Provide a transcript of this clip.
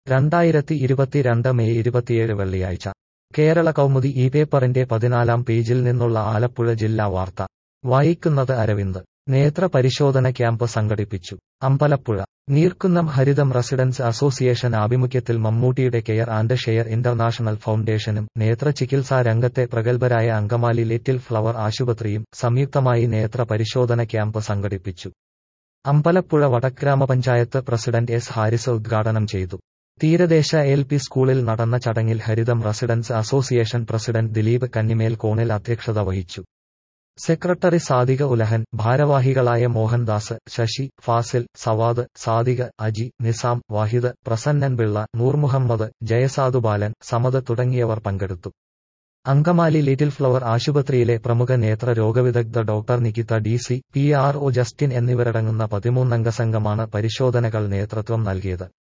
രണ്ടായിരത്തി ഇരുപത്തിരണ്ട് മെയ് ഇരുപത്തിയേഴ് വെള്ളിയാഴ്ച കേരള കൗമുദി ഈ പേപ്പറിന്റെ പതിനാലാം പേജിൽ നിന്നുള്ള ആലപ്പുഴ ജില്ലാ വാർത്ത വായിക്കുന്നത് അരവിന്ദ് നേത്ര പരിശോധന ക്യാമ്പ് സംഘടിപ്പിച്ചു അമ്പലപ്പുഴ നീർക്കുന്നം ഹരിതം റെസിഡൻസ് അസോസിയേഷൻ ആഭിമുഖ്യത്തിൽ മമ്മൂട്ടിയുടെ കെയർ ആൻഡ് ഷെയർ ഇന്റർനാഷണൽ ഫൗണ്ടേഷനും നേത്ര ചികിത്സാ രംഗത്തെ പ്രഗത്ഭരായ അങ്കമാലി ലിറ്റിൽ ഫ്ലവർ ആശുപത്രിയും സംയുക്തമായി നേത്ര പരിശോധന ക്യാമ്പ് സംഘടിപ്പിച്ചു അമ്പലപ്പുഴ വടഗ്രാമപഞ്ചായത്ത് പ്രസിഡന്റ് എസ് ഹാരിസ് ഉദ്ഘാടനം ചെയ്തു തീരദേശ എൽ പി സ്കൂളിൽ നടന്ന ചടങ്ങിൽ Haritham residence association president Dileep Kannimel കോണിൽ അധ്യക്ഷത വഹിച്ചു സെക്രട്ടറി സാദിക ഉലഹൻ ഭാരവാഹികളായ മോഹൻദാസ് ശശി ഫാസിൽ സവാദ് സാദിക അജി നിസാം വാഹിദ് പ്രസന്നൻ പിള്ള നൂർ മുഹമ്മദ് ജയസാദു ബാലൻ സമദ് തുടങ്ങിയവർ പങ്കെടുത്തു അങ്കമാലി ലിറ്റിൽ ഫ്ലവർ ആശുപത്രിയിലെ പ്രമുഖ നേത്ര രോഗവിദഗ്ധ doctor Nikitha D C P R O Justin എന്നിവരടങ്ങുന്ന പതിമൂന്നംഗ സംഘമാണ് പരിശോധനകൾ നേതൃത്വം നൽകിയത്